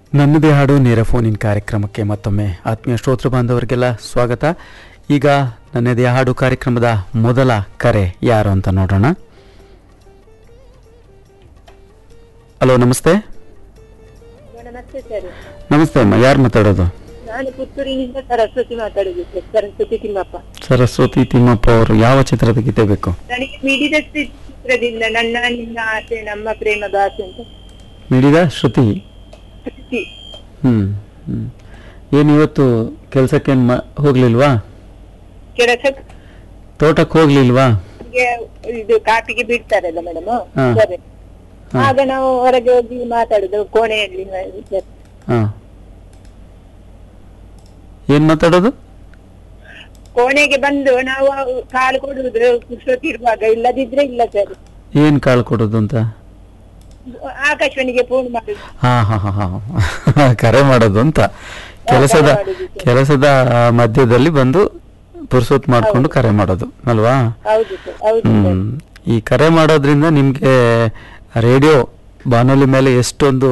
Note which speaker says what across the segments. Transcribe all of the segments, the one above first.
Speaker 1: ನನ್ನದೇ ಹಾಡು ನೇರ ಫೋನ್ ಇನ್ ಕಾರ್ಯಕ್ರಮಕ್ಕೆ ಮತ್ತೊಮ್ಮೆ ಆತ್ಮೀಯ ಶ್ರೋತೃ ಬಾಂಧವರಿಗೆಲ್ಲ ಸ್ವಾಗತ ಈಗ ನನ್ನದೇ ಹಾಡು ಕಾರ್ಯಕ್ರಮದ ಮೊದಲ ಕರೆ ಯಾರು ಅಂತ ನೋಡೋಣ ಹಲೋ ನಮಸ್ತೆ
Speaker 2: ನಮಸ್ತೆ ಸರ್
Speaker 1: ನಮಸ್ತೆ ಅಮ್ಮ ಯಾರು ಮಾತಾಡೋದು
Speaker 2: ನಾನು ಪುತ್ತೂರಿನಿಂದ ಸರಸ್ವತಿ ಮಾತಾಡುದು ಸರ್ ಸರಸ್ವತಿ ತಿಮ್ಮಪ್ಪ
Speaker 1: ಸರಸ್ವತಿ ತಿಮ್ಮಪ್ಪ ಅವರು ಯಾವ ಚಿತ್ರದ ಗೀತೆ ಬೇಕು
Speaker 2: ನನಗೆ ಮಿಡಿದ ಚಿತ್ರದಿಂದ ನನ್ನ ನಿನ್ನ ಆಸೆ ನಮ್ಮ ಪ್ರೇಮ ಭಾಷೆ ಅಂತ
Speaker 1: ಮಿಡಿದ ಶ್ರುತಿ
Speaker 2: ಕೃತಿ.
Speaker 1: ಹ್ಮ್ ಹ್ಮ್ ಏನು ಇವತ್ತು ಕೆಲಸಕ್ಕೇನು ಮ ಹೋಗ್ಲಿಲ್ವಾ
Speaker 2: ಕೆಲಸಕ್ಕೆ
Speaker 1: ತೋಟಕ್ಕೆ ಹೋಗ್ಲಿಲ್ವಾ
Speaker 2: ಇದು ಕಾಪಿಗೆ ಬಿಡ್ತಾರಲ್ಲ ಮೇಡಮ್
Speaker 1: ಹಾ.
Speaker 2: ಸರಿ
Speaker 1: ಹಾ.
Speaker 2: ಆಗ ನಾವು ಹೊರಗೆ ಹೋಗಿ ಮಾತಾಡುದು ಕೋಣೆಯಲ್ಲಿ ಸರ್.
Speaker 1: ಹಾಂ ಏನು ಮಾತಾಡೋದು
Speaker 2: ಕೋಣೆಗೆ ಬಂದು ನಾವು ಕಾಲು ಕೊಡುವುದು ಕುರ್ಸೋತಿ ಇರುವಾಗ ಇಲ್ಲದಿದ್ರೆ ಇಲ್ಲ ಸರ್
Speaker 1: ಏನು ಕಾಳು ಕೊಡೋದು ಅಂತ
Speaker 2: ಆಕಾಶವಾಣಿಗೆ ಫೋನ್ ಮಾಡುದು
Speaker 1: ಹಾ ಹಾ ಹಾ ಹಾ ಕರೆ ಮಾಡೋದು ಅಂತ ಕೆಲಸದ
Speaker 2: ಮಾಡೋದು.
Speaker 1: ಕೆಲಸದ ಮಧ್ಯದಲ್ಲಿ ಬಂದು ಪುರ್ಸೊತ್ ಮಾಡ್ಕೊಂಡು ಕರೆ ಮಾಡೋದು ಅಲ್ವಾ
Speaker 2: ಹೌದು ಸರ್ ಹೌದು ಸರ್
Speaker 1: ಹ್ಮ್ ಈ ಕರೆ ಮಾಡೋದ್ರಿಂದ ನಿಮ್ಗೆ ರೇಡಿಯೋ ಬಾನುಲಿ ಮೇಲೆ ಎಷ್ಟೊಂದು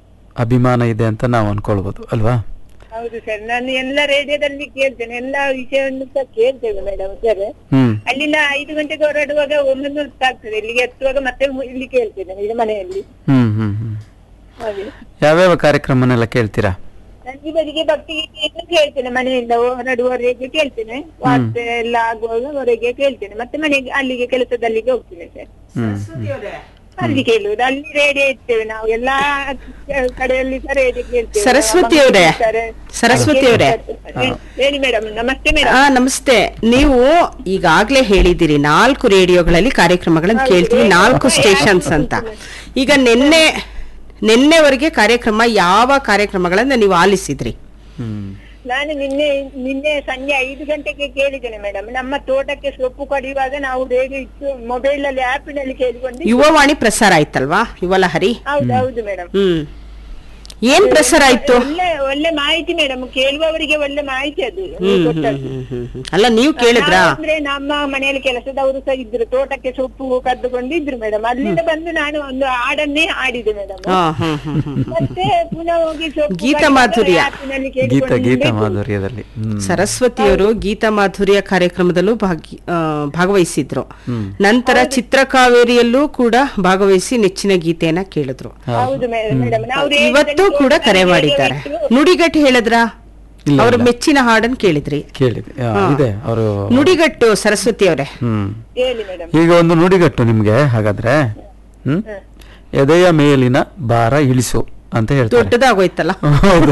Speaker 1: ಅಭಿಮಾನ ಇದೆ ಅಂತ ನಾವು ಅನ್ಕೊಳ್ಬೋದು ಅಲ್ವಾ
Speaker 2: ಹೌದು ಸರ್ ನಾನು ಎಲ್ಲ ರೇಡಿಯೋದಲ್ಲಿ ಕೇಳ್ತೇನೆ ಎಲ್ಲ ವಿಷಯವನ್ನು ಸಹ ಕೇಳ್ತೇವೆ ಮೇಡಮ್ ಸರ್
Speaker 1: ಹ್ಮ್
Speaker 2: ಅಲ್ಲಿಂದ ಐದು ಗಂಟೆಗೆ ಹೊರಡುವಾಗ ಒಂದೊಂದು ಹೊತ್ತಾಗ್ತದೆ ಇಲ್ಲಿಗೆ ಎತ್ತುವಾಗ ಮತ್ತೆ ಮು- ಇಲ್ಲಿ ಕೇಳ್ತೇನೆ ಈಗ ಮನೆಯಲ್ಲಿ
Speaker 1: ಹ್ಮ್ ಹ್ಮ್ ಹ್ಮ್
Speaker 2: ಹಾಗೆ
Speaker 1: ಯಾವ್ಯಾವ ಕಾರ್ಯಕ್ರಮನೆಲ್ಲ ಕೇಳ್ತೀರಾ
Speaker 2: ಸಂಜೆ ಬದಿಗೆ ಭಕ್ತಿ ಗೀತೆಯನ್ನು ಕೇಳ್ತೇನೆ ಮನೆಯಿಂದ ಹೊರಡುವವರೆಗೆ ಕೇಳ್ತೇನೆ ವಾರ್ತೆ ಎಲ್ಲ ಆಗುವಾಗ ಹೊರಗೆ ಕೇಳ್ತೇನೆ ಮತ್ತೆ ಮನೆಗೆ ಅಲ್ಲಿಗೆ ಕೆಲಸದಲ್ಲಿಗೆ ಹೋಗ್ತೇನೆ ಸರ್
Speaker 1: ಹ್ಮ್
Speaker 2: ಅಲ್ಲಿ ಕೇಳುವುದು ಅಲ್ಲಿ ರೇಡಿಯೋ ಇರ್ತೇವೆ ನಾವು ಎಲ್ಲಾ ಕಡೆಯಲ್ಲಿ ಸಹ ರೇಡಿಯೋ ಕೇಳ್ತೇವೆ
Speaker 3: ಸರಸ್ವತಿ ಅವರೇ ಸರಸ್ವತಿ ಅವರೇ
Speaker 2: ಹೇಳಿ ಮೇಡಮ್ ನಮಸ್ತೆ ಮೇಡಮ್
Speaker 3: ಆ ನಮಸ್ತೆ ನೀವು ಈಗಾಗ್ಲೇ ಹೇಳಿದಿರಿ ನಾಲ್ಕು ರೇಡಿಯೋಗಳಲ್ಲಿ ಕಾರ್ಯಕ್ರಮಗಳನ್ನು ಕೇಳ್ತೀವಿ ನಾಲ್ಕು ಸ್ಟೇಷನ್ಸ್ ಅಂತ ಈಗ ನಿನ್ನೆ ನಿನ್ನೆವರೆಗೆ ಕಾರ್ಯಕ್ರಮ ಯಾವ ಕಾರ್ಯಕ್ರಮಗಳನ್ನ ನೀವು ಆಲಿಸಿದ್ರಿ
Speaker 1: ಹ್ಮ್
Speaker 2: ನಾನು ನಿನ್ನೆ ನಿನ್ನೆ ಸಂಜೆ ಐದು ಗಂಟೆಗೆ ಕೇಳಿದ್ದೇನೆ ಮೇಡಮ್ ನಮ್ಮ ತೋಟಕ್ಕೆ ಸೊಪ್ಪು ಕಡಿಯುವಾಗ ನಾವು ರೇಡಿಯೋ ಇತ್ತು ಮೊಬೈಲ್ ಅಲ್ಲಿ ಆಪಿನಲ್ಲಿ ಕೇಳಿಕೊಂಡು
Speaker 3: ಯುವವಾಣಿ ಪ್ರಸಾರ ಆಯ್ತಲ್ವಾ ಯುವಲಹರಿ
Speaker 2: ಹೌದು ಹೌದು ಮೇಡಮ್
Speaker 3: ಹ್ಮ್ ಏನ್ ಪ್ರಸಾರ ಆಯ್ತು
Speaker 2: ಒಳ್ಳೆ ಒಳ್ಳೆ ಮಾಹಿತಿ ಮೇಡಮ್ ಕೇಳುವವರಿಗೆ ಒಳ್ಳೆ ಮಾಹಿತಿ ಅದು ನೀವು
Speaker 3: ಹ್ಮ್, ಹ್ಮ್,
Speaker 2: ಕೊಟ್ಟದ್ದು.
Speaker 3: ಹ್ಮ್, ಹ್ಮ್, ಹ್ಮ್. ಅಲ್ಲ ನೀವು ಕೇಳಿದ್ರಾ
Speaker 2: ನಾವು ಅಂದ್ರೆ ನಮ್ಮ ಮನೆಯಲ್ಲಿ ಕೆಲಸದವರು ಸಹ ಇದ್ರು ತೋಟಕ್ಕೆ ಸೊಪ್ಪು ಕದ್ದುಕೊಂಡಿದ್ರು ಮೇಡಮ್ ಅಲ್ಲಿಂದ ಬಂದು ನಾನು ಒಂದು ಹಾಡನ್ನೇ ಹಾಡಿದೆ ಮೇಡಮ್
Speaker 3: ಹಾ ಹ್ಮ್ ಹ್ಮ್ ಹ್ಮ್
Speaker 2: ಮತ್ತೆ ಪುನಃ ಹೋಗಿ ಸೊಪ್ಪು
Speaker 3: ಗೀತ
Speaker 2: ಕಡಿಯುವಾಗ
Speaker 3: ಮಾಧುರ್ಯ.
Speaker 2: ಆಪಿನಲ್ಲಿ
Speaker 1: ಗೀತ
Speaker 2: ಕೇಳಿಕೊಂಡು
Speaker 1: ಗೀತ
Speaker 2: ನಿಂತು
Speaker 1: ಮಾಧುರ್ಯದಲ್ಲಿ ಹ್ಮ್
Speaker 3: ಸರಸ್ವತಿಯವರು ಗೀತಾ ಮಾಧುರ್ಯ ಕಾರ್ಯಕ್ರಮದಲ್ಲೂ ಭಾಗಿ ಆ, ಭಾಗವಹಿಸಿದ್ರು
Speaker 1: ಹ್ಮ್.
Speaker 3: ನಂತರ ಚಿತ್ರಕಾವೇರಿಯಲ್ಲೂ ಕೂಡ ಭಾಗವಹಿಸಿ ನೆಚ್ಚಿನ ಗೀತೆಯನ್ನ ಕೇಳಿದ್ರು
Speaker 2: ಹೌದು ಮೇಡಮ್ ನಾವು
Speaker 3: ಇವತ್ತು ಕೂಡ ಕರೆ ಮಾಡಿದ್ದಾರೆ ನುಡಿಗಟ್ಟು ಹೇಳಿದ್ರ
Speaker 1: ಇಲ್ಲ,
Speaker 3: ಅವ್ರ
Speaker 1: ಇಲ್ಲ.
Speaker 3: ಮೆಚ್ಚಿನ ಹಾಡನ್ ಕೇಳಿದ್ರಿ
Speaker 1: ಕೇಳಿದೆ ಆ, ಇದೆ ಅವರು
Speaker 3: ನುಡಿಗಟ್ಟು ಸರಸ್ವತಿ ಅವರೇ
Speaker 1: ಹ್ಮ್
Speaker 2: ಹೇಳಿ ಮೇಡಮ್
Speaker 1: ಈಗ ಒಂದು ನುಡಿಗಟ್ಟು ನಿಮ್ಗೆ ಹಾಗಾದ್ರೆ ಹ್ಮ್ ಎದೆಯ ಮೇಲಿನ ಭಾರ ಇಳಿಸು ಅಂತ ಹೇಳ್ತಾರೆ
Speaker 3: ದೊಡ್ಡದಾಗೋಯ್ತಲ್ಲ
Speaker 1: ಹೌದು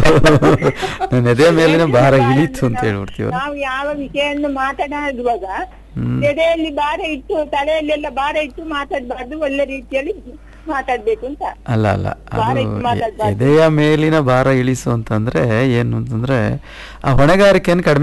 Speaker 1: ನನ್ನ ಎದೆಯ ಮೇಲಿನ ಭಾರ ಇಳಿತು ಅಂತ ಹೇಳ್ಬಿಡ್ತೀವಿ
Speaker 2: ನಾವು ಯಾವ ವಿಷಯವನ್ನು ಮಾತನಾಡುವಾಗ ಎದೆಯಲ್ಲಿ ಭಾರ ಇಟ್ಟು ತಲೆಯಲ್ಲೆಲ್ಲ ಭಾರ ಇಟ್ಟು ಮಾತಾಡಬಾರ್ದು ಒಳ್ಳೆ ರೀತಿಯಲ್ಲಿ ಮಾತಾಡ್ಬೇಕು ಅಂತ
Speaker 1: ಅಲ್ಲ ಅಲ್ಲ
Speaker 2: ಭಾರ
Speaker 1: ಅದು
Speaker 2: ಇಟ್ಟು ಮಾತಾಡ್ಬಾರ್ದು.
Speaker 1: ಎದೆಯ ಮೇಲಿನ ಭಾರ ಇಳಿಸು ಅಂತಂದ್ರೆ ಏನು ಅಂತಂದ್ರೆ ಆ ಹೊಣೆಗಾರಿಕೆಯನ್ನು ಕಡಿಮೆ